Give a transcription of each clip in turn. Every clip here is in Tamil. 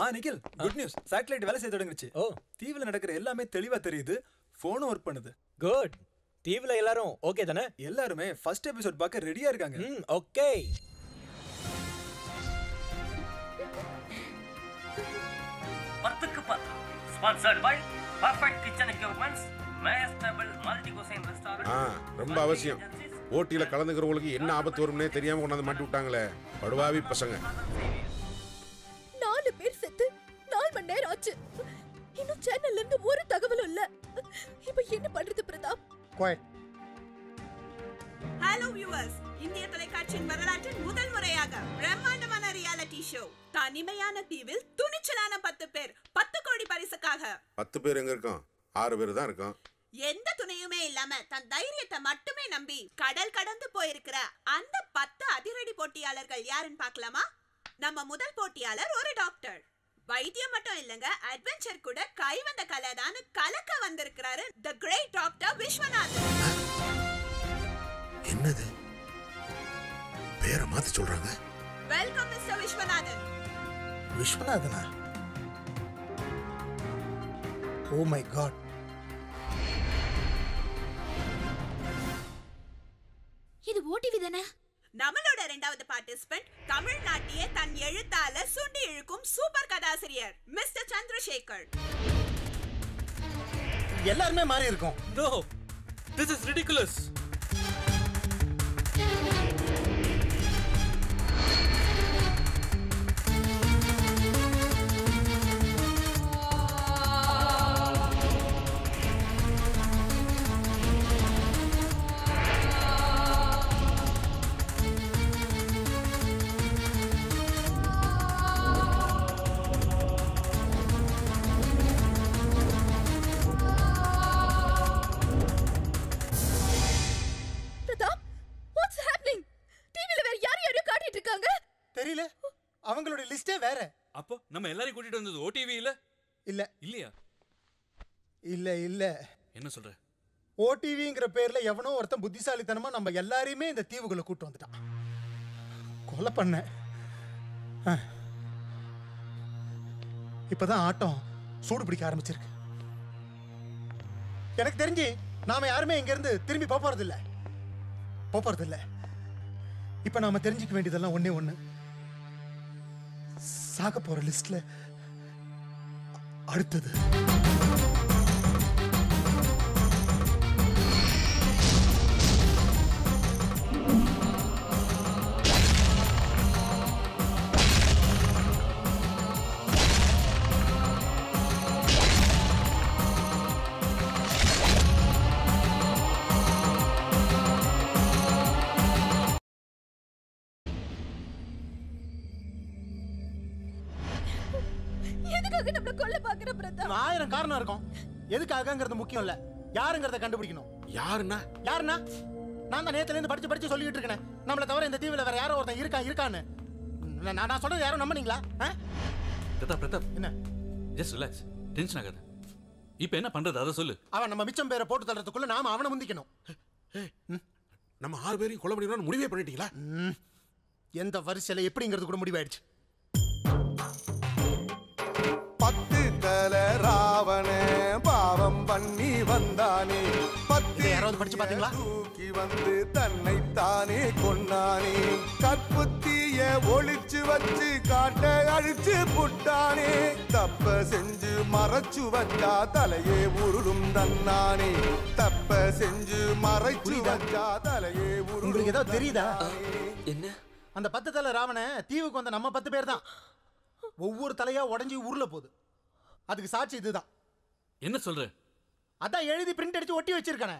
ஆ நிக்கில் குட் நியூஸ் சேட்டலைட் வேலை செய்ய தொடங்குச்சு ஓ தீவுல நடக்கிற எல்லாமே தெளிவா தெரியுது போனும் ஒர்க் பண்ணுது குட் தீவுல எல்லாரும் ஓகே தானே எல்லாருமே ஃபர்ஸ்ட் எபிசோட் பார்க்க ரெடியா இருக்காங்க ம் ஓகே பத்துக்கு பத்து sponsored by perfect kitchen equipments மேஸ்டபிள் மல்டி குசைன் ஆ ரெஸ்டாரண்ட் ரொம்ப அவசியம் ஓட்டியில கலந்துக்கிறவங்களுக்கு என்ன ஆபத்து வரும்னே தெரியாம கொண்டாந்து மாட்டி விட்டாங்களே படுவாவி பசங்க நாலு பேர் செத்து நாலு மணி நேரம் ஆச்சு இன்னும் சேனல்ல இருந்து ஒரு தகவலும் இல்ல இப்ப என்ன பண்றது பிரதாப் ஹலோ வியூவர்ஸ் இந்திய தொலைக்காட்சியின் வரலாற்றில் முதல் முறையாக பிரம்மாண்டமான ரியாலிட்டி ஷோ தனிமையான தீவில் துணிச்சலான பத்து பேர் பத்து கோடி பரிசுக்காக பத்து பேர் எங்க இருக்கோம் ஆறு பேர் தான் இருக்கோம் எந்த துணையுமே இல்லாம தன் தைரியத்தை மட்டுமே நம்பி கடல் கடந்து போயிருக்கிற அந்த பத்து அதிரடி போட்டியாளர்கள் யாருன்னு பார்க்கலாமா நம்ம முதல் போட்டியாளர் ஒரு டாக்டர் வைத்தியம் மட்டும் இல்லைங்க அட்வென்ச்சர் கூட கைவந்த கலைதான்னு கலக்க வந்திருக்கிறாரு த கிரேட் டாக்டர் விஸ்வநாதன் என்னது பேரை மாத்தி சொல்றாங்க வெல்கம் மிஸ்டர் விஸ்வநாதன் விஸ்வநாதனா ஓ மை காட் இது ஓடிவி தானே நம்மளோட இரண்டாவது பார்ட்டிசிபென்ட் தமிழ்நாட்டியே தன் எழுத்தால சுண்டி இழுக்கும் சூப்பர் கதாசிரியர் மிஸ்டர் சந்திரசேகர் எல்லாருமே மாறி இருக்கோம் no this is ridiculous Pratap what's happening டிவில வேற யார் யாரையோ காட்டிட்டு இருக்காங்க தெரியல அவங்களோட லிஸ்டே வேற அப்போ நம்ம எல்லாரையும் கூட்டிட்டு வந்தது ஓடிவி இல்ல இல்ல இல்லையா இல்ல இல்ல என்ன சொல்ற ஓடிவிங்கிற பேர்ல எவனோ ஒருத்தன் புத்திசாலித்தனமா நம்ம எல்லாரையுமே இந்த தீவுக்குள்ள கூட்டு வந்துட்டான் கொலை பண்ண ஆ. இப்பதான் ஆட்டம் சூடு பிடிக்க ஆரம்பிச்சிருக்கு எனக்கு தெரிஞ்சு நாம யாருமே இங்க இருந்து திரும்பி போக போறது இல்ல போக போறது இல்ல இப்ப நாம தெரிஞ்சுக்க வேண்டியதெல்லாம் ஒண்ணே ஒண்ணு சாக போற லிஸ்ட்ல அடுத்தது எதுக்காக நம்மள கொல்ல பாக்குற பிரதாப் ஆயிரம் காரணம் இருக்கும் எதுக்காகங்கிறது முக்கியம் இல்ல யாருங்கிறத கண்டுபிடிக்கணும் யாருன்னா யாருன்னா நான் தான் நேத்துல இருந்து படிச்சு படிச்சு சொல்லிட்டு இருக்கேன் நம்மள தவிர இந்த தீவுல வேற யாரோ ஒருத்தன் இருக்கா இருக்கான்னு நான் நான் நான் சொல்றது யாரும் நம்புனீங்களா ஆ? பிரதாப் பிரதாப் என்ன ஜஸ்ட் ரிலாக்ஸ் டென்ஷன் ஆகாத இப்போ என்ன பண்றது அதை சொல்லு அவன் நம்ம மிச்சம் பேரை போட்டு தள்ளுறதுக்குள்ள நாம அவனை முந்திக்கணும் நம்ம ஆறு பேரையும் கொலை பண்ணிடணும்னு முடிவே பண்ணிட்டீங்களா ம். எந்த வரிசையில எப்படிங்கிறது கூட முடிவாயிடுச்சு பத்து தல ராவண பாவம் பண்ணி வந்தானே பத்து இதை யாராவது படிச்சு பாத்தீங்களா? தூக்கி வந்து தன்னை தானே கொண்டானே கற்புத்திய ஒளிச்சு வச்சு காட்ட அழிச்சு புட்டானே தப்ப செஞ்சு மறைச்சு வச்சா தலையே உருளும் தன்னானே தப்ப செஞ்சு மறைச்சு வச்சா தலையே உருளும் உங்களுக்கு ஏதாவது தெரியுதா? என்ன அந்த பத்து தலை ராவண தீவுக்கு வந்த நம்ம பத்து பேர் தான் ஒவ்வொரு தலையா உடைஞ்சு உருள போகுது அதுக்கு சாட்சி இதுதான் என்ன சொல்ற அதான் எழுதி பிரிண்ட் அடிச்சு ஒட்டி வச்சிருக்கானே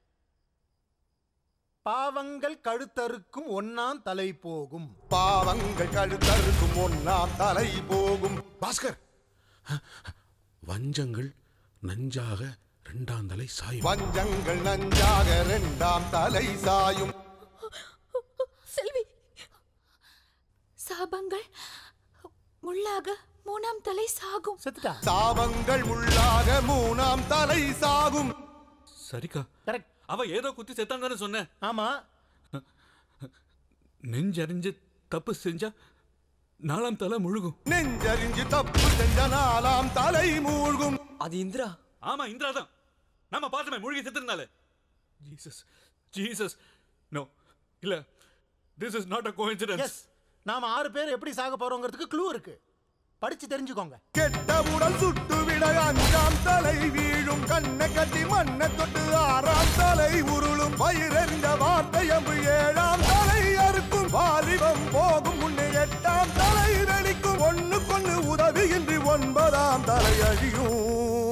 பாவங்கள் கழுத்தறுக்கும் ஒன்னாம் தலை போகும் பாவங்கள் கழுத்தறுக்கும் ஒன்னாம் தலை போகும் பாஸ்கர் வஞ்சங்கள் நஞ்சாக ரெண்டாம் தலை சாயும் வஞ்சங்கள் நஞ்சாக இரண்டாம் தலை சாயும் செல்வி சாபங்கள் முள்ளாக மூணாம் தலை சாகும் செத்துட்டா சாபங்கள் உள்ளாக மூணாம் தலை சாகும் சரிக்கா கரெக்ட் அவ ஏதோ குத்தி செத்தான் தானே சொன்ன ஆமா நெஞ்சறிஞ்சு தப்பு செஞ்சா நாலாம் தலை முழுகும் நெஞ்சறிஞ்சு தப்பு செஞ்ச நாளாம் தலை மூழ்கும் அது இந்திரா ஆமா இந்திரா தான் நாம பார்த்தோமே மூழ்கி செத்துருந்தாலே ஜீசஸ் ஜீசஸ் நோ இல்ல this is not a coincidence yes நாம ஆறு பேர் எப்படி சாக போறோங்கிறதுக்கு க்ளூ இருக்கு படிச்சு தெரிஞ்சுக்கோங்க கெட்ட உடல் சுட்டு விட அஞ்சாம் தலை வீழும் கண்ணை கட்டி மண்ணை தொட்டு ஆறாம் தலை உருளும் பயிரெறிந்த வார்த்தை அம்பு ஏழாம் தலை அறுக்கும் வாலிபம் போகும் முன்னே எட்டாம் தலை நடிக்கும் ஒண்ணு கொண்டு உதவியின்றி ஒன்பதாம் தலை அழியும்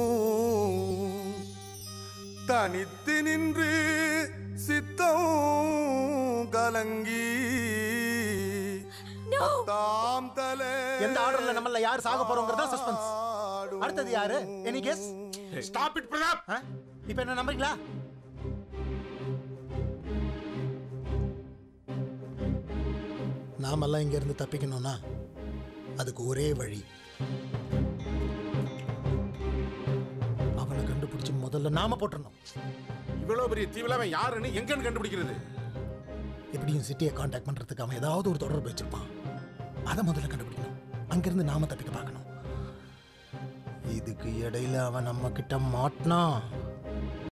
தனித்து நின்று சித்தம் கலங்கி தாம் தலை எந்த ஆர்டர்ல நம்மள யார் சாக போறோங்கிறதா சஸ்பென்ஸ் அடுத்தது யாரு any guess stop it Pratap இப்போ என்ன நம்புறீங்களா நாமெல்லாம் இங்க இருந்து தப்பிக்கணும்னா அதுக்கு ஒரே வழி அவனை கண்டுபிடிச்சு முதல்ல நாம போட்டுறணும் இவ்வளவு பெரிய தீவில அவன் யாருன்னு எங்கன்னு கண்டுபிடிக்கிறது எப்படியும் சிட்டியை காண்டாக்ட் பண்றதுக்கு அவன் ஏதாவது ஒரு தொடர்பு வச்சிருப்பான் அதை முதல்ல கண்டுபிடிக்கணும் அங்கிருந்து நாம தப்பிக்க பார்க்கணும் இதுக்கு இடையில அவன் நம்ம கிட்ட மாட்டினா